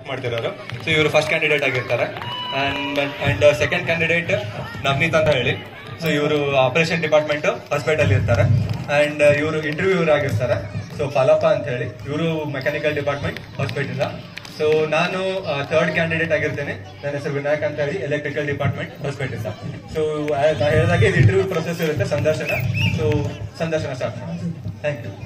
ಮಾಡ್ತಿರೋರು so ಇವರು first candidate ಆಗಿರ್ತಾರೆ and and second candidate Navneet ಅಂತ ಹೇಳಿ ಸೊ ಇವರು ಆಪರೇಷನ್ ಡಿಪಾರ್ಟ್ಮೆಂಟ್ ಹಾಸ್ಪಿಟಲ್ ಇರ್ತಾರೆ ಅಂಡ್ ಇವರು ಇಂಟರ್ವ್ಯೂರ್ ಆಗಿರ್ತಾರೆ ಸೊ ಫಲಪ ಅಂತ ಹೇಳಿ ಇವರು ಮೆಕ್ಯಾನಿಕಲ್ ಡಿಪಾರ್ಟ್ಮೆಂಟ್ ಹಾಸ್ಪಿಟಲ್ ಸೊ ನಾನು ಥರ್ಡ್ ಕ್ಯಾಂಡಿಡೇಟ್ ಆಗಿರ್ತೇನೆ ನನ್ನ ಹೆಸರು ವಿನಾಯಕ್ ಅಂತ ಹೇಳಿ ಎಲೆಕ್ಟ್ರಿಕಲ್ ಡಿಪಾರ್ಟ್ಮೆಂಟ್ ಹಾಸ್ಪಿಟಲ್ ಸೊ ನಾ ಹೇಳಿದಾಗೆ ಇದು ಇಂಟರ್ವ್ಯೂ ಪ್ರೊಸೆಸ್ ಇರುತ್ತೆ ಸಂದರ್ಶನ ಸೊ ಸಂದರ್ಶನ ಸ್ಟಾರ್ಟ್ ಥ್ಯಾಂಕ್ ಯು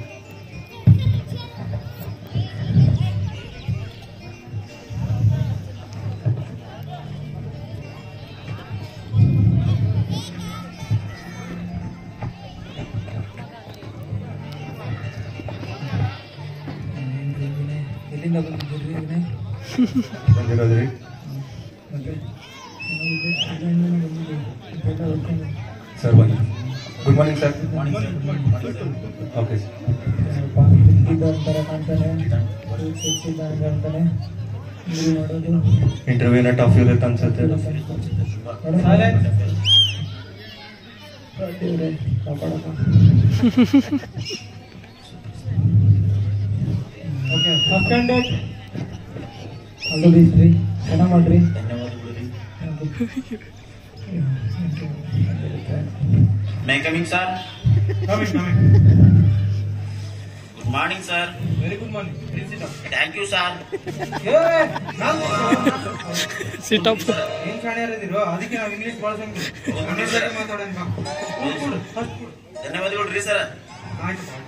ಎಲ್ಲಿಂದ ಬಂದಿದ್ದೀರಿ ವಿನಯ್ ಬಂದಿರೋದ್ರಿ ಮತ್ತೆ ಇಲ್ಲಿಂದ ಬಂದಿದ್ದೀರಿ ಇದೆಲ್ಲ ಓದ್ಕೊಂಡು ಸರ್ ಬನ್ನಿ good morning sir okay sir ಸ್ವಲ್ಪ ಇದ್ದಿದ್ದ ಒಂಥರ ಕಾಣ್ತಾನೆ ಸಿಕ್ಕಿದ್ದ ಹಂಗೆ ಅಂತಾನೆ ಇಲ್ಲಿ ನೋಡೋದು ಇಂಟರ್ವ್ಯೂನ ಟಫ್ ಇರುತ್ತೆ ಅನ್ಸುತ್ತೆ ದೇವ್ರೆ ಕಾಪಾಡಪ್ಪ ಓಕೆ ಫಸ್ಟ್ ಕ್ಯಾಂಡಿಡೇಟ್ ಅದು ರೀ ಚೆನ್ನಾಗಿ ಮಾಡ್ರಿ May I coming, sir? Good morning, sir. Very good morning Thank you, sir. Sit up ಏನ್ ಶಾಣ್ಯಾರಿದ್ದೀರೋ ಅದಕ್ಕೆ ನಾವು ಇಂಗ್ಲಿಷ್ ಬಳಸಂಗಿಲ್ಲ ಇಂಗ್ಲಿಷ್ ಮಾತಾಡೋಣ ಬಾ. ಕೂಡು, ಕೂಡು, first ಕೂಡು. ಧನ್ಯವಾದಗಳು ಸರ್ ಆಯ್ತು ಬಾ.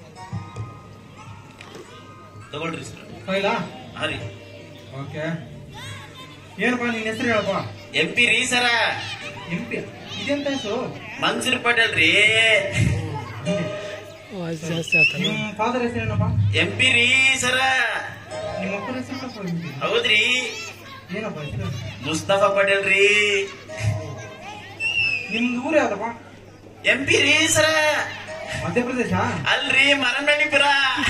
ತಗೊಳ್ರಿ ಸರ್ ಫೈಲಾ ಹಾ ರೀ ಓಕೆ ಏನಪ್ಪ ನಿನ್ನ ಹೆಸರು ಹೇಳಪ್ಪ ಎಂ ಪಿ ರೀ ಸರ ಎಂ ಪಿ ಇದೆಂತ ಹೆಸರು ಮನ್ಸೂರ್ ಪಟೇಲ್ ರೀ ವಾಯ್ಸ್ ಜಾಸ್ತಿ ಆತಲ್ಲ ನಿಮ್ಮ ಫಾದರ್ ಹೆಸರು ಏನಪ್ಪ ಎಂ ಪಿ ರೀ ಸರ ನಿಮ್ಮ ಅಪ್ಪನ ಹೆಸರು ಏನಪ್ಪ MP? ಹೌದ್ರಿ ಏನಪ್ಪ ಹೆಸರು ಮುಸ್ತಫಾ ಪಟೇಲ್ ರೀ ನಿಮ್ದು ಊರು ಯಾವ್ದಪ್ಪ ಎಂ ಪಿ ರೀ ಸರ ಮಧ್ಯಪ್ರದೇಶ ಅಲ್ರಿ ಮರಮಳ್ಳಿಪುರ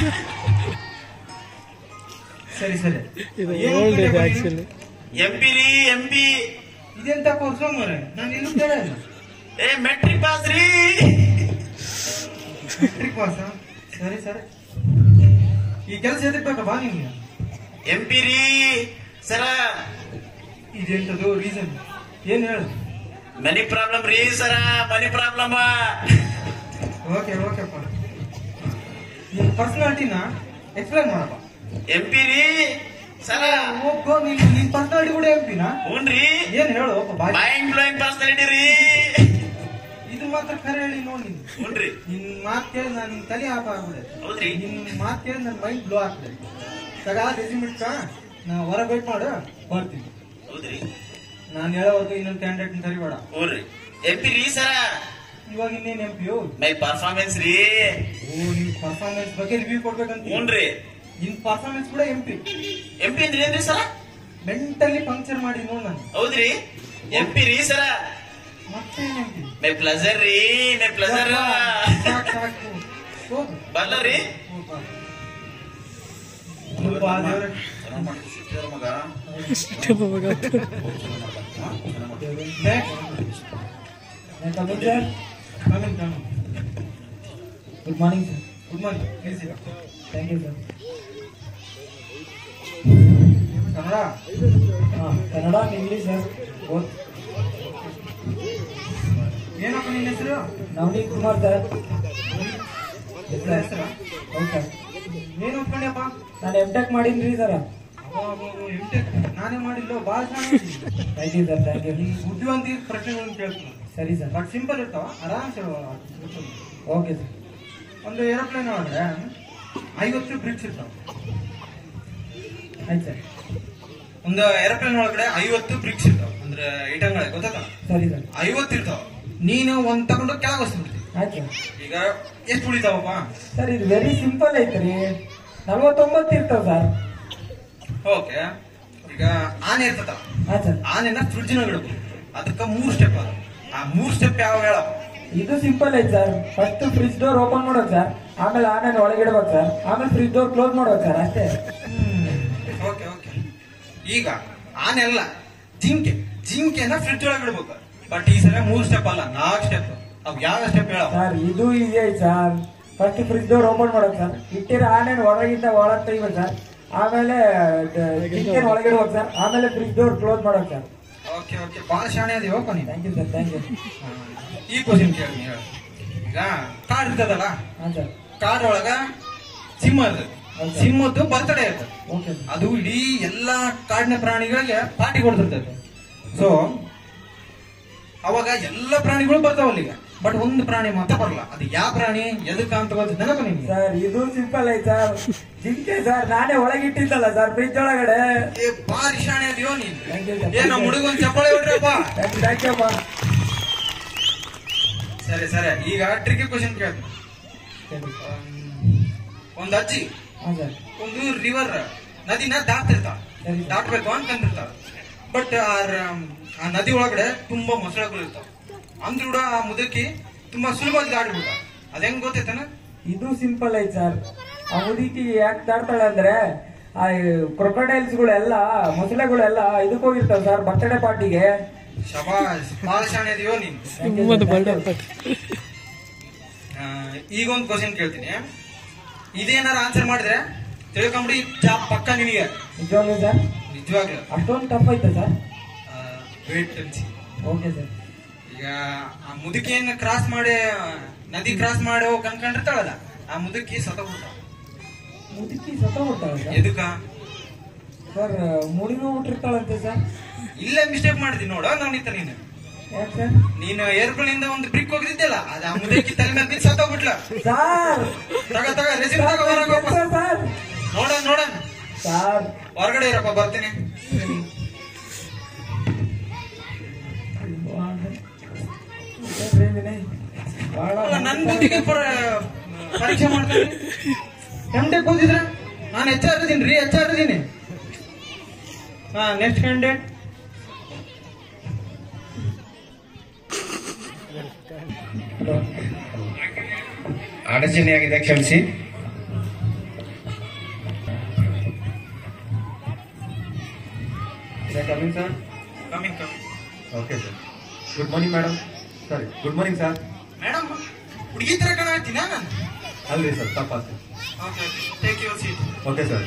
ಸರಿ ಸರಿ ಇದು ಏನು ಓಲ್ಡ್ ಇದೆ ಕಲಿಯಪ್ಪ ನೀನು? ಆಕ್ಚುಲಿ ಎಂ ಪಿ ರೀ ಎಂ ಪಿ ಇದೆಂತ ಕೋರ್ಸು ಮರೆ ನಾನು ಇಲ್ಲೂ ಕೇಳ ಏ ಮೆಟ್ರಿಕ್ ಪಾಸ್ ರೀ ಮೆಟ್ರಿಕ್ ಪಾಸ ಸರಿ ಸರಿ ಈ ಕೆಲಸ ಎದಕ್ ಬೇಕಪ್ಪ ನಿಮ್ಗೆ ಎಂ ಪಿ ರೀ ಸರ ಇದೆಂತದು ರೀಸನ್ ಏನ್ ಹೇಳು ಮನಿ ಪ್ರಾಬ್ಲಮ್ ರೀ ಸರ ಮನಿ ಪ್ರಾಬ್ಲಮ್ ಓಕೆ ಓಕೆಪ್ಪ ನಿನ್ ಪರ್ಸನಾಲಿಟಿನ ಎಕ್ಸ್ಪ್ಲೈನ್ ಮಾಡಪ್ಪ ಎಂ ಪಿ ರೀ ಸರ ಹೋಗೋ ನಿನ್ ನಿನ್ ಪರ್ಸನಾಲಿಟಿ ಕೂಡ ಎಂಪಿನ ಹ್ಞೂನ್ರಿ ಏನ್ ಹೇಳು ಅಪ್ಪ ಬಾಯ್ ಮೈಂಡ್ ಬ್ಲೋಯಿಂಗ್ ಪರ್ಸನಾಲಿಟಿ ರೀ ಇದು ಮಾತ್ರ ಖರೆ ಹೇಳಿ ನೋಡಿ ನೀನು ಹ್ಞೂನ್ರಿ ನಿನ್ ಮಾತ್ ಕೇಳಿ ನಾನು ನಿನ್ ತಲೆ ಆಪ ಆಗ್ಬಿಡೆ ಹೌದ್ರಿ ನಿನ್ ಮಾತ್ ಕೇಳಿ ನನ್ನ ಮೈಂಡ್ ಬ್ಲೋ ಆಗ್ತದೆ ತಗ ರೆಸಿಮೆಂಟ್ ನಾ ಹೊರ ವೇಟ್ ಮಾಡು ಬರ್ತೀನಿ ಹೌದ್ರಿ ನಾನು ಹೇಳೋವರೆಗೂ ಇನ್ನೊಂದು ಕ್ಯಾಂಡಿಡೇಟ್ ಸರಿಬೇಡ ಹ್ಞೂನ್ರಿ ಎಂ ಪಿ ರೀ ಸರ ಇವಾಗ ಇನ್ನೇನ್ ಎಂ ಪಿ ಮೈ ಪರ್ಫಾರ್ಮೆನ್ಸ್ ರೀ ಓ ನಿನ್ ಪರ್ಫಾರ್ಮೆನ್ಸ್ ಬಗ್ಗೆ ರಿವ್ಯೂ ಕೊಡ್ಬೇಕಂತ ಹ್ಞೂನ್ರಿ ನಿನ್ ಪರ್ಫಾರ್ಮೆನ್ಸ್ ಕೂಡ ಎಂ ಪಿ ಎಂ ಪಿ ಅಂದ್ರೆ ಏನ್ರಿ ಸರ ಮೆಂಟಲಿ ಪಂಕ್ಚರ್ ಮಾಡಿ ನೋಡ್ ನಾನು ಹೌದ್ರಿ ಎಂ ಪಿ ರೀ ಸರ ಮತ್ತೆ ಎಂ ಪಿ ಮೈ ಪ್ಲಸರ್ ರೀ ಮೈ ಪ್ಲಸರ್ ಸಾಕು ಸಾಕು ಹೋಗು ಬಲ್ಲ ರೀ ಹೋಗು. ಸ್ವಲ್ಪ ದೇವ್ರೆ. Next. Come in, sir. Come in, come in. Good morning, sir. Good morning. Please sit down. Thank you, sir. Kannada ಹಾಂ ಕನ್ನಡ ಇಂಗ್ಲೀಷ್ ಸರ್ ಬೋತ್ ಏನಪ್ಪ ನಿನ್ನ ಹೆಸರು ನವನೀತ್ ಕುಮಾರ್ ಸರ್ ಹೆಸರು ಹೌದು ಸರ್ ಏನು ಒಪ್ಕೊಂಡ್ಯಪ್ಪ ನಾನು ಎಮ್ ಟೆಕ್ ಮಾಡೀನಿ ರೀ ಸರ್ ಎಮ್ ಟೆಕ್ ನಾನೇ ಮಾಡಿಲ್ಲ ಭಾಳ ಚೆನ್ನಾಗಿ thank you sir thank you ಬುದ್ಧಿವಂತಿಗೆ ಪ್ರಶ್ನೆಗಳನ್ನು ಕೇಳ್ತೀನಿ ಸರಿ ಸರ್ ಬಟ್ ಸಿಂಪಲ್ ಇರ್ತಾವ ಆರಾಮ್ಸೆ ಓಕೆ ಸರ್ ಒಂದು ಏರೋಪ್ಲೇನ್ ಒಳಗಡೆ ಐವತ್ತು ಬ್ರಿಡ್ಜ್ ಇರ್ತಾವ ಆಯ್ತು ಸರ್ ಒಂದು ಏರೋಪ್ಲೇನ್ ಒಳಗಡೆ ಐವತ್ತು ಬ್ರಿಡ್ಜ್ ಇರ್ತಾವ ಅಂದ್ರೆ ಐಟಮ್ಗಳೇ ಗೊತ್ತಾಗ ಸರಿ ಸರ್ ಐವತ್ತು ಇರ್ತಾವ ನೀನು ಒಂದ್ ತಗೊಂಡು ಕೆಳಗೆ ಹೊಸ್ಬಿಡ್ತಿ ಆಯ್ತು ಈಗ ಎಷ್ಟು ಉಳಿತಾವಪ್ಪ ಸರ್ ಇದು ವೆರಿ ಸಿಂಪಲ್ ಐತ್ರಿ ನಲ್ವತ್ತೊಂಬತ್ತು ಇರ್ತಾವ ಸರ್ ಓಕೆ ಈಗ ಆನೆ ಇರ್ತದ ಹಾ ಸರ್ ಆನೆನ ಫ್ರಿಡ್ಜ್ನಾಗ ಇಡಬೇಕು ಅದಕ್ಕ ಮೂರ್ ಸ್ಟೆಪ್ ಅದ ಆ ಮೂರ್ ಸ್ಟೆಪ್ ಯಾವ ಹೇಳ ಇದು ಸಿಂಪಲ್ ಐತೆ sir first fridge door open ಮಾಡೋದು ಸರ್ ಆಮೇಲೆ ಆನೇನ ಒಳಗಿಡ್ಬೇಕು ಸರ್ ಆಮೇಲೆ ಫ್ರಿಜ್ ಡೋರ್ ಕ್ಲೋಸ್ ಮಾಡ್ಬೇಕು ಸರ್ ಅಷ್ಟೇ ಓಕೆ ಓಕೆ ಈಗ ಆನೆ ಅಲ್ಲ ಜಿಂಕೆ ಜಿಂಕೆನ ಫ್ರಿಡ್ಜ್ ಒಳಗೆ ಇಡ್ಬೇಕು ಬಟ್ ಈ ಸಲ ಮೂರ್ ಸ್ಟೆಪ್ ಅಲ್ಲ ನಾಲ್ಕು ಸ್ಟೆಪ್ ಅವ್ ಯಾವ ಸ್ಟೆಪ್ ಹೇಳ ಸರ್ ಇದು ಈಸಿ ಐತೆ sir first fridge door open ಮಾಡೋದು ಸರ್ ಇಟ್ಟಿರೋ ಆನೇನ ಹೊರಗಿಂದ ಒಳಗೆ ತೆಗಿಬೇಕು ಸರ್ ಆಮೇಲೆ ಜಿಂಕೆನ ಒಳಗಡೆ ಹೋಗ್ ಸರ್ ಆಮೇಲೆ ಫ್ರಿಜ್ ಡೋರ್ ಕ್ಲೋಸ್ ಮಾಡೋಕ್ ಸರ್ ಓಕೆ ಓಕೆ ಭಾಳ ಶಾಣೆ ಅದಿ ಹೋಗ್ಕೊ ನೀನು thank you sir thank you ಈ ಕ್ವಶನ್ ಕೇಳಿ ಹೇಳು ಈಗ ಕಾರ್ ಇರ್ತದಲ್ಲ ಹಾಂ ಸರ್ ಕಾರ್ ಒಳಗ ಸಿಂಹ ಇರ್ತದೆ ಹೌದಾ? ಸಿಂಹದ್ದು ಬರ್ತಡೇ ಇರ್ತದೆ ಓಕೆ ಸರ್ ಅದು ಇಡೀ ಎಲ್ಲಾ ಕಾಡಿನ ಪ್ರಾಣಿಗಳಿಗೆ ಪಾರ್ಟಿ ಕೊಡ್ತಿರ್ತದೆ ಸೊ ಅವಾಗ ಎಲ್ಲ ಪ್ರಾಣಿಗಳು ಬರ್ತಾವ ಅಲ್ಲಿಗೆ ಬಟ್ ಒಂದು ಪ್ರಾಣಿ ಮಾತ್ರ ಬರಲ್ಲ ಅದು ಯಾವ ಪ್ರಾಣಿ ಎದಕ್ಕ ಅಂತ ಗೊತ್ತಿದ್ದ ನೆನಪ ನಿಮ್ಗೆ ಸರ್ ಇದು ಸಿಂಪಲ್ ಐತ್ ಸರ್ ಜಿಂಕೆ ಸರ್ ನಾನೇ ಒಳಗಿಟ್ಟಿದ್ದಲ್ಲ ಸರ್ ಫ್ರಿಜ್ ಒಳಗಡೆ ಏ ಬಾರಿ ಶಾಣೆ ಅದಿಯೋ ನೀನ್ Thank you, sir. ಏ ನಮ್ಮ ಹುಡುಗನ್ ಚಪ್ಪಾಳೆ ಹೊಡ್ರಪ್ಪ ಥ್ಯಾಂಕ್ ಯು ಥ್ಯಾಂಕ್ ಯು ಅಪ್ಪ ಸರಿ ಸರಿ ಈಗ ಟ್ರಿಕಿ ಕ್ವಶನ್ ಕೇಳ್ತೀನಿ ಒಂದ್ ಅಜ್ಜಿ ಹಾಂ ಸರ್ ಒಂದು ರಿವರ್ ನದಿನ ದಾಟ್ತಿರ್ತಾಳ ಸರಿ. ದಾಟ್ಬೇಕು ಅನ್ಕೊಂಡಿರ್ತಾಳ ಬಟ್ ಆ ರ- ಆ ನದಿ ಒಳಗಡೆ ತುಂಬಾ ಮೊಸಳೆಗಳು ಇರ್ತಾವ ಅಂದ್ರೂ ಕೂಡ ಆ ಮುದುಕಿ ತುಂಬಾ ಸುಲಭವಾಗಿ ದಾಟ್ಬಿಡ್ತ ಅದ್ ಹೆಂಗ್ ಗೊತ್ತೈತನ ಇದು ಸಿಂಪಲ್ ಐತ್ ಸರ್ ಆ ಮುದುಕಿ ಯಾಕೆ ದಾಡ್ತಾಳೆ ಅಂದ್ರೆ ಆ ಕ್ರೊಕೊಡೈಲ್ಸ್ ಗಳೆಲ್ಲ ಮೊಸಳೆಗಳೆಲ್ಲ ಇದಕ್ಕೆ ಹೋಗಿರ್ತಾವ ಸರ್ ಬರ್ತ್ಡೇ ಪಾರ್ಟಿಗೆ ಶಬಾಷ್ ಬಾಳ ಶಾಣೆ ಇದೆಯೋ ನೀನ್ ನಿಮ್ಮದು ಬರ್ಡೇ ಪಾರ್ಟಿ ಆ, ಈಗ ಒಂದು ಕ್ವಶನ್ ಕೇಳ್ತೀನಿ ಇದೇನಾರ ಆನ್ಸರ್ ಮಾಡಿದ್ರೆ ತಿಳ್ಕೊಂಬಿಡಿ ಜಾಬ್ ಪಕ್ಕ ನಿನಗೆ ನಿಜವಾಗ್ಲೂ ಸರ್ ನಿಜವಾಗ್ಲು ಅಷ್ಟೊಂದು ಟಫ್ ಐತೆ ಸರ್ ವೇಟ್ ಅನ್ಸಿ ಓಕೆ ಸರ್ ಈಗ ಆ ಮುದುಕಿಯನ್ನ ಕ್ರಾಸ್ ಮಾಡಿ ನದಿ ಕ್ರಾಸ್ ಮಾಡಿ ಹೋಗಿ ಅನ್ಕೊಂಡಿರ್ತಾಳಲ್ಲ ಆ ಮುದುಕಿ ಸತ್ತೋಗ್ಬಿಡ್ತಾಳ ಮುದುಕಿ ಸತ್ತ ಹೋಗ್ತಾಳೆ ಸರ್ ಎದಕ್ಕ ಸರ್ ಮುಡಿನೂ ಬಿಟ್ಟಿರ್ತಾಳಂತೆ ಸರ್ ಇಲ್ಲೇ ಮಿಸ್ಟೇಕ್ ಮಾಡಿದಿ ನೋಡ ನವನಿತ ನೀನು ಯಾಕೆ ಸರ್ ನೀನು ಏರ್ಪ್ಲೇನ್ ಇಂದ ಒಂದು ಬ್ರಿಕ್ ಹೋಗಿದ್ದಿಲ್ಲ ಅದ ಆ ಮುದುಕಿ ತಲೆ ಮೇಲೆ ಬಿದ್ದು ಸತ್ತೋಗ್ಬಿಟ್ಲ ಸರ್ ತಗ ತಗ ರೆಸಿಮ್ ತಗ ಹೊರಗೆ ವಾಪಸ್. ಸರ್ ನೋಡೋಣ ನೋಡೋಣ ಸರ್ ಹೊರಗಡೆ ಇರಪ್ಪ ಬರ್ತೀನಿ ಅಲ್ಲ, ನನ್ ದುಡ್ಡಿಗೆ ಪರ- ಪರೀಕ್ಷೆ ಮಾಡ್ತಾರೆ ಎಂಟೆ ಕೂತಿದ್ರ ನಾನು ಎಚ್ ಆರ್ ಇದೀನಿ ರೀ ಎಚ್ ಆರ್ ಇದೀನಿ ಹಾ ನೆಕ್ಸ್ಟ್ ಕ್ಯಾಂಡಿಡೇಟ್ ಅಡಚಣೆಯಾಗಿದೆ ಕ್ಷಮಿಸಿ coming sir coming coming okay sir good morning madam sorry good morning sir madam ಹುಡುಗಿ ತರ ಕಾಣತ್ತೀನ ನಾನು ಅಲ್ರಿ ಸರ್ ತಪ್ಪಾಗ್ತದೆ okay take your seat okay sir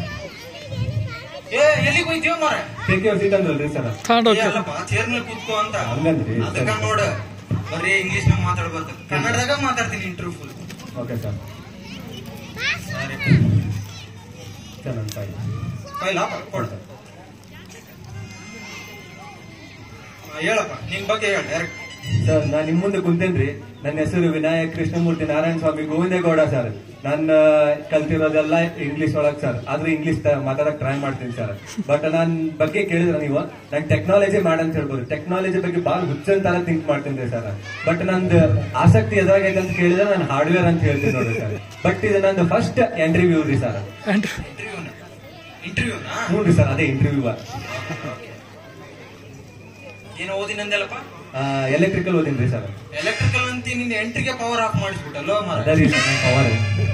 ಏ ಎಲ್ಲಿಗೆ ಹೋಯ್ತೀವ ಮಾರ ಟೇಕ್ ಯುವರ್ ಸೀಟ್ ಅಂದ್ರಲ್ರಿ ಸರ್ ತಗೊಂಡೋಗಿ ಅಲ್ಲಪ್ಪ ಚೇರ್ ಮೇಲೆ ಕೂತ್ಕೋ ಅಂತ ಹಂಗಂದ್ರಿ ಅದಕ್ಕ ನೋಡ ಬರೀ ಇಂಗ್ಲಿಷ್ ನಾಗ ಮಾತಾಡ್ಬಾರ್ದು ಕನ್ನಡದಾಗ ಮಾತಾಡ್ತೀನಿ ಇಂಟರ್ವ್ಯೂ ಫುಲ್ ಓಕೆ ಸರ್ ಸರಿ ಸರ್ ನನ್ನ ತಾಯಿ ಕೈಲ ಕೊಡ ಹೇಳಪ್ಪ ನಿನ್ ಬಗ್ಗೆ ಹೇಳ ಡೈರೆಕ್ಟ್ ಸರ್ ನಾನು ನಿಮ್ಮ ಮುಂದೆ ಕುಂತೇನ್ರಿ ನನ್ನ ಹೆಸರು ವಿನಾಯಕ್ ಕೃಷ್ಣಮೂರ್ತಿ ನಾರಾಯಣ ಸ್ವಾಮಿ ಗೋವಿಂದೇಗೌಡ ಸರ್ ನಾನು ಕಲ್ತಿರೋದೆಲ್ಲ ಇಂಗ್ಲಿಷ್ ಒಳಗ್ ಸರ್ ಆದ್ರೆ ಇಂಗ್ಲಿಷ್ ಮಾತಾಡಕ್ ಟ್ರೈ ಮಾಡ್ತೀನಿ ಸರ್ ಬಟ್ ನಾನ್ ಬಗ್ಗೆ ಕೇಳಿದ್ರ ನೀವು ನಂಗೆ ಟೆಕ್ನಾಲಜಿ ಮಾಡಂತ ಹೇಳ್ಬೋದು ಟೆಕ್ನಾಲಜಿ ಬಗ್ಗೆ ಭಾಳ ಹುಚ್ಚನ್ ತರ ಥಿಂಕ್ ಮಾಡ್ತೀನಿ ಸರ್ ಬಟ್ ನಂದು ಆಸಕ್ತಿ ಎದುರಾಗೈತೆ ಅಂತ ಕೇಳಿದ್ರೆ ನಾನು ಹಾರ್ಡ್ವೇರ್ ಅಂತ ಹೇಳ್ತೀನಿ ನೋಡ್ರಿ ಸರ್ ಬಟ್ ಇದು ನಂದು ಫಸ್ಟ್ ಇಂಟರ್ವ್ಯೂ ರೀ ಸರ್ ಇಂಟರ್ವ್ಯೂನ ಇಂಟರ್ವ್ಯೂನಾ ಹ್ಞೂ ರೀ ಸರ್ ಅದೇ ಇಂಟರ್ವ್ಯೂ ಏನು ಓದಿನಂದೆಲ್ಲಪ್ಪ ಎಲೆಕ್ಟ್ರಿಕಲ್ ಓದಿನ್ರಿ ಸರ್ ಎಲೆಕ್ಟ್ರಿಕಲ್ ಅಂತ ನಿನ್ನ ಎಂಟ್ರಿಗೆ ಪವರ್ ಆಫ್ ಮಾಡಿಸ್ಬಿಟ್ಟಲ್ಲೋ ಮರ ಅದೇ ರೀ ಸರ್ ಪವರ್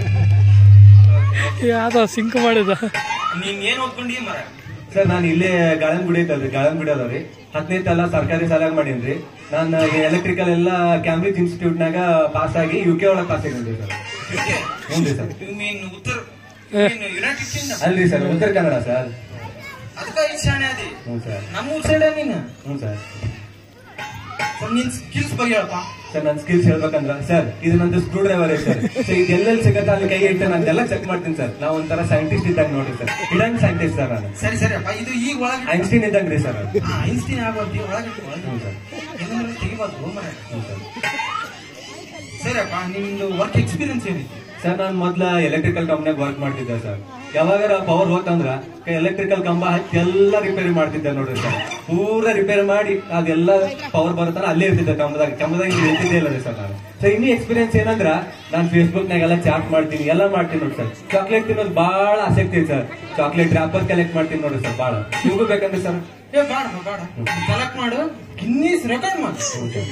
ಯಾವ್ದೋ ಸಿಂಕ್ ಮಾಡಿದ ನೀನ್ ಏನ್ ಓದ್ಕೊಂಡಿ ಮರ ಸರ್ ನಾನು ಇಲ್ಲೇ ಗಾಳಂಗುಡಿ ಐತಲ್ರಿ ಗಾಳಂಗುಡಿ ಅದಾವ್ರಿ ಹತ್ತನೇ ತಲ ಸರ್ಕಾರಿ ಶಾಲ್ಯಾಗ ಮಾಡೀನ್ರಿ ನಾನು ಎಲೆಕ್ಟ್ರಿಕಲ್ ಎಲ್ಲ ಕ್ಯಾಂಬ್ರಿಡ್ಜ್ ಇನ್ಸ್ಟಿಟ್ಯೂಟ್ ನಾಗ ಪಾಸ್ ಆಗಿ ಯು ಕೆ ಒಳಗೆ ಪಾಸ್ ಆಗಿದ್ರಿ ಸರ್ ಹ್ಞೂ ರೀ ಸರ್ ಯು ಮೀನ್ ಉತ್ತರ ಯುನೈಟೆಡ್ ಕಿಂಗ್ಡಮ್ ಅಲ್ರಿ ಸರ್ ಉತ್ತರ ಕನ್ನಡ ಸರ್ ಅದಕ್ಕ ಇದು ಶಾಣೆ ಅದಿ ಹ್ಞೂ ಸರ್ ನಮ್ಮೂರ್ ಸೈಡ್ ನೀನು ಹ್ಞೂ ಸರ್ ಸ್ವಲ್ಪ ನಿನ್ ಸ್ಕಿಲ್ಸ್ ಬಗ್ಗೆ ಹೇಳಪ್ಪ ಸರ್ ನನ್ನ ಸ್ಕಿಲ್ಸ್ ಹೇಳ್ಬೇಕಂದ್ರ ಸರ್ ಇದು ನಂದು ಸ್ಕ್ರೂ ಡ್ರೈವರ್ ಐತೆ ಸರ್ ಸೊ ಇದು ಎಲ್ಲೆಲ್ಲಿ ಸಿಗತ್ತೆ ಅಲ್ಲಿ ಕೈ ಇಟ್ಟು ನಾನೆಲ್ಲ ಚೆಕ್ ಮಾಡ್ತೀನಿ ಸರ್ ನಾವು ಒಂಥರ ಸೈಂಟಿಸ್ಟ್ ಇದ್ದಾಗ ನೋಡ್ರಿ ಸರ್ ಹಿಡನ್ ಸೈಂಟಿಸ್ಟ್ ಸರ್ ನಾನು ಸರಿ ಸರಿ ಅಪ್ಪ ಇದು ಈಗ ಒಳಗೆ ಐನ್ಸ್ಟೀನ್ ಇದ್ದಂಗ್ರಿ ಸರ್ ಐನ್ಸ್ಟೀನ್ ಆಗೋದಿ ಒಳಗೆ ಒಳಗೆ ಹ್ಞೂ ಸರ್ ಏನಂದ್ರೆ ತೆಗಿಬಾರ್ದು ಮರ ಹ್ಞೂ ಸರ್ ಸರಿ ಅಪ್ಪ ನಿಮ್ದು ವರ್ಕ್ ಎಕ್ಸ್ಪೀರಿಯನ್ಸ್ ಏನಿತ್ತು ಸರ್ ನಾನು ಮೊದ್ಲ ಎಲೆಕ್ಟ್ರಿಕಲ್ ಕಂಪ್ನಿಯಾಗ ವರ್ಕ್ ಮಾಡ್ತಿದ್ದೆ ಸರ್ ಯಾವಾಗಾರ ಪವರ್ ಹೋತಂದ್ರ ಎಲೆಕ್ಟ್ರಿಕಲ್ ಕಂಬ ಹಚ್ಚಿ ಎಲ್ಲ ರಿಪೇರಿ ಮಾಡ್ತಿದ್ದೆ ನೋಡ್ರಿ ಸರ್ ಪೂರ ರಿಪೇರಿ ಮಾಡಿ ಅದೆಲ್ಲ ಪವರ್ ಬರುತ್ತಾನ ಅಲ್ಲೇ ಇರ್ತಿದ್ದೆ ಕಂಬದಾಗ ಕಂಬದಾಗ ಹಿಂಗ್ ಇರ್ತಿದ್ದೇ ಇಲ್ಲ ರೀ ಸರ್ ನಾನು ಸರ್ ಇನ್ನೂ ಎಕ್ಸ್ಪೀರಿಯನ್ಸ್ ಏನಂದ್ರ ನಾನು ಫೇಸ್ಬುಕ್ ನಾಗೆಲ್ಲ ಚಾಟ್ ಮಾಡ್ತೀನಿ ಎಲ್ಲ ಮಾಡ್ತೀನಿ ನೋಡಿ ಸರ್ ಚಾಕ್ಲೇಟ್ ತಿನ್ನೋದು ಬಹಳ ಆಸಕ್ತಿ ಐತೆ ಸರ್ ಚಾಕ್ಲೇಟ್ ರ್ಯಾಪರ್ ಕಲೆಕ್ಟ್ ಮಾಡ್ತೀನಿ ನೋಡ್ರಿ ಸರ್ ಬಹಳ ನಿಮಗೂ ಬೇಕಂದ್ರೆ ಸರ್ ಏ ಬೇಡ ಬೇಡ ಕಲೆಕ್ಟ್ ಮಾಡು ಗಿನ್ನೀಸ್ ರೆಕಾರ್ಡ್ ಮಾಡು ಹ್ಞೂ ಸರ್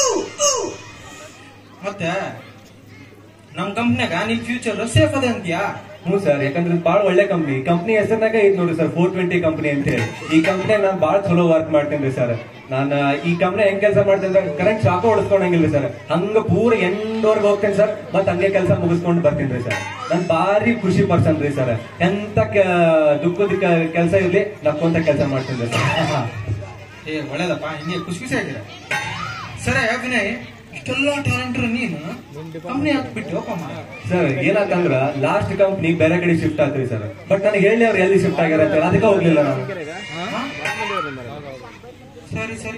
ಮತ್ತೆ ನಮ್ ಕಂಪ್ನ್ಯಾಗ ನಿನ್ ಫ್ಯೂಚರ್ ಸೇಫ್ ಅದ ಅಂತೀಯಾ ಹ್ಞೂ ಸರ್ ಯಾಕಂದ್ರೆ ಭಾಳ ಒಳ್ಳೆ ಕಂಪ್ನಿ ಕಂಪ್ನಿ ಹೆಸರಿನಾಗ ಐತ್ ನೋಡ್ರಿ ಸರ್ ಫೋರ್ ಟ್ವೆಂಟಿ ಕಂಪ್ನಿ ಅಂತ ಹೇಳಿ ಈ ಕಂಪ್ನಿಯಾಗ ನಾನು ಭಾಳ ಚಲೋ ವರ್ಕ್ ಮಾಡ್ತೀನಿ ಸರ್ ನಾನು ಈ ಕಂಪ್ನಿ ಹೆಂಗ್ ಕೆಲಸ ಮಾಡ್ತೀನಿ ಅಂದ್ರೆ ಕರೆಂಟ್ ಶಾಕ ಹೊಡಿಸ್ಕೊಂಡಂಗಿಲ್ಲ ಸರ್ ಹಂಗ ಪೂರ ಎಂಡ್ವರ್ಗೆ ಹೋಗ್ತೇನೆ ಸರ್ ಮತ್ತೆ ಹಂಗೆ ಕೆಲಸ ಮುಗಿಸ್ಕೊಂಡು ಬರ್ತೀನಿ ಸರ್ ನನ್ ಭಾರಿ ಖುಷಿ ಪರ್ಸನ್ ರೀ ಸರ್ ಎಂತ ಕೆ- ದುಃಖದ ಕೆಲಸ ಇರ್ಲಿ ನಕ್ಕೊಂತ ಕೆಲಸ ಮಾಡ್ತಿದ್ದೆ ಸರ್ ಆಹಾ. ಏ ಒಳ್ಳೇದಪ್ಪ ಹಿಂಗೆ ಖುಷಿ ಖುಷಿ ಆಗಿರ ಸರಿ ವಿನಯ್ ಇಷ್ಟೆಲ್ಲ ಟ್ಯಾಲೆಂಟ್ ನೀನು ಕಂಪ್ನಿ ಹಾಕ್ಬಿಟ್ಟು ಅಪ್ಪ ಸರ್ ಏನಾತಂದ್ರ ಲಾಸ್ಟ್ ಕಂಪ್ನಿ ಬೇರೆ ಕಡೆ ಶಿಫ್ಟ್ ಆತ್ರಿ ಸರ್ ಬಟ್ ನನಗೆ ಹೇಳಿ ಅವ್ರು ಎಲ್ಲಿ ಶಿಫ್ಟ್ ಆಗ್ಯಾರ ಅಂತ ಹೇಳಿ ಅದಕ್ಕೆ ಹೋಗ್ಲಿಲ್ಲ ನಾನು ಸರಿ ಸರಿ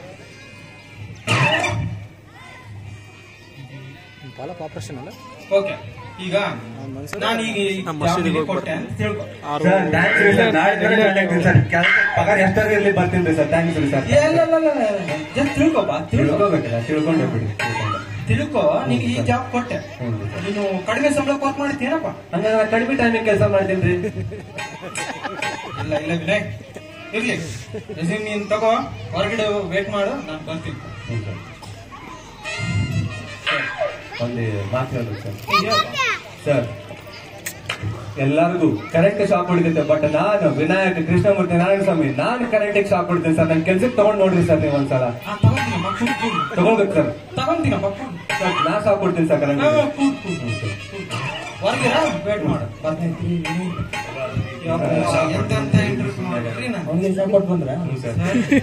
ಬಾಲಪ್ಪ ಆಪರೇಷನ್ ಅಲ್ಲ ಓಕೆ ಈಗ ನಾನು ಈಗ ಈ job ಗೆ ಕೊಟ್ಟೆ ಅಂತ ತಿಳ್ಕೊ ಸರ್ ಥ್ಯಾಂಕ್ಸ್ ರೀ ಸರ್ ನಾಳೆ ಕಾಂಟ್ಯಾಕ್ಟ್ ಸರ್ ಕೆಲ್ಸ ಪಗಾರ ಎಷ್ಟಾದ್ರೂ ಇರ್ಲಿ ಬರ್ತೀನಿ ರೀ ಸರ್ ಥ್ಯಾಂಕ್ಸ್ ರೀ ಸರ್ ಏ, ಇಲ್ಲ ಇಲ್ಲ ಇಲ್ಲ ಜಸ್ಟ್ ತಿಳ್ಕೊಪ್ಪ ತಿಳ್ಕೊ ತಿಳ್ಕೊಬೇಕಲ್ಲ ತಿಳ್ಕೊಂಡೆ ಬಿಡಿ ತಿಳ್ಕೊಂಡೆ ತಿಳ್ಕೊ ನಿಂಗೆ ಈ ಜಾಬ್ ಕೊಟ್ಟೆ ಹ್ಮ್. ನೀನು ಕಡಿಮೆ ಸಂಬಳ ವರ್ಕ್ ಮಾಡ್ತೀನಪ್ಪ ಹಂಗಾದ್ರೆ ನಾನು ಕಡಿಮೆ ಟೈಮಿಗೆ ಕೆಲಸ ಮಾಡ್ತೀನಿ ರೀ ಇಲ್ಲ ಇಲ್ಲ ವಿನಯ್ ಇರ್ಲಿ ರೆಸ್ಯೂಮ್ ನೀನ್ ತಗೋ ಹೊರಗಡೆ ವೇಟ್ ಮಾಡು ನಾನು ಬರ್ತೀನಿ ಹ್ಮ್ ಸರ್. ಒಂದು ಮಾತು ಹೇಳ್ಬೇಕು ಸರ್ ಈಗ ಹೇಳಪ್ಪ. ಸರ್ ಎಲ್ಲರಿಗೂ ಕರೆಂಟ್ ಶಾಕ್ ಹೊಡಿತೈತೆ ಬಟ್ ನಾನು ವಿನಾಯಕ ಕೃಷ್ಣಮೂರ್ತಿ ನಾರಾಯಣ ಸ್ವಾಮಿ ನಾನು ಕರೆಂಟಿಗೆ ಶಾಕ್ ಹೊಡಿತೀನಿ ಸರ್ ನನ್ನ ಕೆಲ್ಸಕ್ಕೆ ತಗೊಂಡ್ ನೋಡ್ರಿ ಸರ್ ನೀವು ಒಂದ್ಸಲ ಆ, ತಗೊಂತೀನಪ್ಪ ಕೂಡ್ ಕೂಡ್ ತಗೊಳ್ಬೇಕು ಸರ್ ತಗೊಂತೀನಪ್ಪ ಕೂಡ್ ಸರ್ ನಾ ಶಾಕ್ ಕೊಡ್ತೀನಿ ಸರ್ ಕರೆಂಟ್ ಹಾ, ಕೂಡ್ ಕೂಡ್ ಹೊರಗಿರ ವೇಟ್ ಮಾಡು ಬರ್ತೀನಿ ಎಂತೆಂತ ಇಂಟರ್ವ್ಯೂ ಮಾಡ್ರಿ ನಾನು ಅವ್ನಿಗೆ ಸಪೋರ್ಟ್ ಬಂದ್ರ ಹ್ಞೂ ಸರ್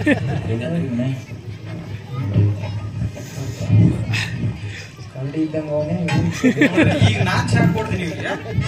ಕರಡಿ ಇದ್ದಂಗ ಅವನೇ ಈಗ ನಾನ್ ಶಾಕ್ ಕೊಡ್ತೀನಿ ಇವ್ರಿಗೆ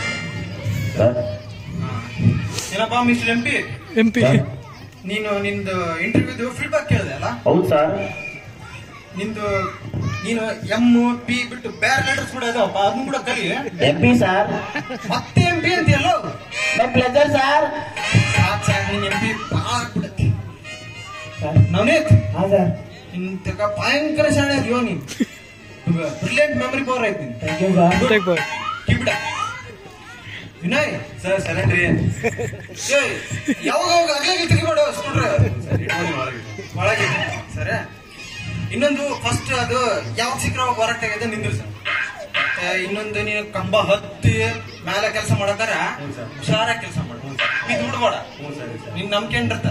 ಏನಪ್ಪಾ mister M P M P ನೀನು ನಿಂದು ಇಂಟರ್ವ್ಯೂದು ಫೀಡ್ಬ್ಯಾಕ್ ಕೇಳಿದೆ ಅಲ್ಲ ಹೌದು ಸರ್ ನಿಂದು ನೀನು ಎಂ ಪಿ ಬಿಟ್ಟು ಬೇರೆ ಲೆಟರ್ಸ್ ಕೂಡ ಇದಾವಪ್ಪ ಅದನ್ನ ಕೂಡ ಕಲಿ ಎಂ ಪಿ ಸರ್ ಮತ್ತೆ ಎಂ ಪಿ ಅಂತೀಯಲ್ಲ ಮೈ ಪ್ಲೆಜರ್ ಸರ್ ಸಾಕ್ ಸಾಕ್ ನೀನ್ ಎಂ ಪಿ ಭಾಳ ಆಗ್ಬಿಡತ್ತೆ ನವನೀತ್ ಹಾ ಸರ್ ಇಂತಕ ಭಯಂಕರ ಶಾಣೆ ಅದ್ಯೋ ನೀನ್ ಬ್ರಿಲಿಯಂಟ್ ಮೆಮರಿ ಪವರ್ ಐತಿ ನೀನ್ ಥ್ಯಾಂಕ್ ಯು ಸರ್ ಟೇಕ್ ಬಾಯ್ ಕಿಬಿಡ ವಿನಯ್ ಸರ್ ಸರೆಂಡ್ರಿ ಏಯ್ ಯಾವಾಗ ಯಾವಾಗ ಅಗ್ಲಾಗಿ ತೆಗಿಬೇಡ ಸ್ಕೂಟ್ರ್ ಒಳಗೆ ಸರಿ ಇನ್ನೊಂದು ಫಸ್ಟ್ ಅದು ಯಾವಾಗ ಸಿಕ್ಕರ ಹೊರಗೆ ತೆಗೆದ ನಿಂದ್ರು ಸರ್ ಮತ್ತೆ ಇನ್ನೊಂದು ನೀನು ಕಂಬ ಹತ್ತಿ ಮೇಲೆ ಕೆಲಸ ಮಾಡತಾರ ಹ್ಞೂ ಸರ್. ಹುಷಾರಾಗಿ ಕೆಲಸ ಮಾಡ ಇದು ಬಿಡ್ಬೇಡ ಹ್ಞೂ ಸರಿ ಸರ್ ನಿನ್ ನಂಬಿಕೆ ಇರ್ತ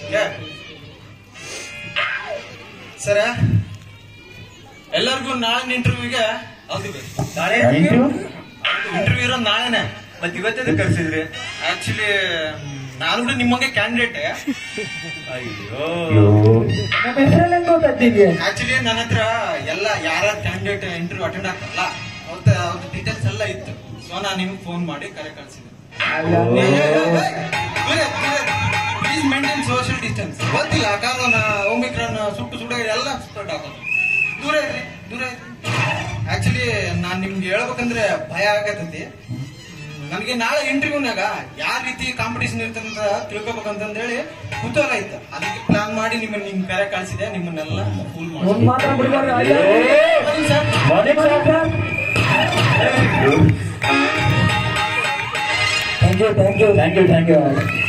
ಸರ ಎಲ್ಲರಿಗೂ ನಾಳೆ ಇಂಟರ್ವ್ಯೂಗೆ ಅದು ನಾಳೆ ಥ್ಯಾಂಕ್ ಯು ಇಂಟರ್ವ್ಯೂ ಇರೋದು ನಾಳೆನೆ ಮತ್ತೆ ಇವತ್ತೇ ಕರ್ಸಿದ್ರಿ ಆಕ್ಚುಲಿ ನಾನು ಕೂಡ ನಿಮ್ಮಂಗೆ ಕ್ಯಾಂಡಿಡೇಟ್ ಅಯ್ಯೋ ನಮ್ಮ ಹೆಸರಲ್ಲಿ ಗೊತ್ತಿದ್ದೆ ಆಕ್ಚುಲಿ ನನ್ನ ಹತ್ರ ಎಲ್ಲ ಯಾರ ಕ್ಯಾಂಡಿಡೇಟ್ ಇಂಟರ್ವ್ಯೂ ಅಟೆಂಡ್ ಆಗ್ತಾರಲ್ಲ ಅವ್ರ ಅವ್ರ ಡೀಟೇಲ್ಸ್ ಎಲ್ಲ ಇತ್ತು ಸೊ ನಾನು ನಿಮ್ಗೆ ಫೋನ್ ಮಾಡಿ ಕರೆ ಕಳ್ಸಿದ್ದೆ ಪ್ಲೀಸ್ ಮೇಂಟೈನ್ ಸೋಷಿಯಲ್ ಡಿಸ್ಟೆನ್ಸ್ ಗೊತ್ತಿಲ್ಲ ಕಾರಣ ಓಮಿಕ್ರಾನ್ ಸುಟ್ಟು ಸುಡ ಎಲ್ಲ ಸ್ಪ್ರೆಡ್ ಆಗೋದು ದೂರ ಇರ್ರಿ ದೂರ ಇರ್ರಿ ಆಕ್ಚುಲಿ ನಾನ್ ನಿಮ್ಗೆ ಹೇಳ್ಬೇಕಂದ್ರೆ ಭಯ ಆಗತೈತಿ ನನಗೆ ನಾಳೆ ಇಂಟರ್ವ್ಯೂನಾಗ ಯಾವ ರೀತಿ ಕಾಂಪಿಟೇಷನ್ ಇರ್ತಂತ ತಿಳ್ಕೊಬೇಕಂತಂದ್ ಹೇಳಿ ಕುತೂಹಲ ಇತ್ತು ಅದಕ್ಕೆ ಪ್ಲಾನ್ ಮಾಡಿ ನಿಮ್ಮನ್ನ ನಿಮ್ ಕರೆ ಕಳ್ಸಿದೆ ನಿಮ್ಮನ್ನೆಲ್ಲ ಫುಲ್ ಒಂದ್ ಮಾಡಿ ಮಾತ್ರ ಬಿಡ್ಬಾರ್ದು ಅಯ್ಯೋ. Morning sir thank you thank you thank you thank you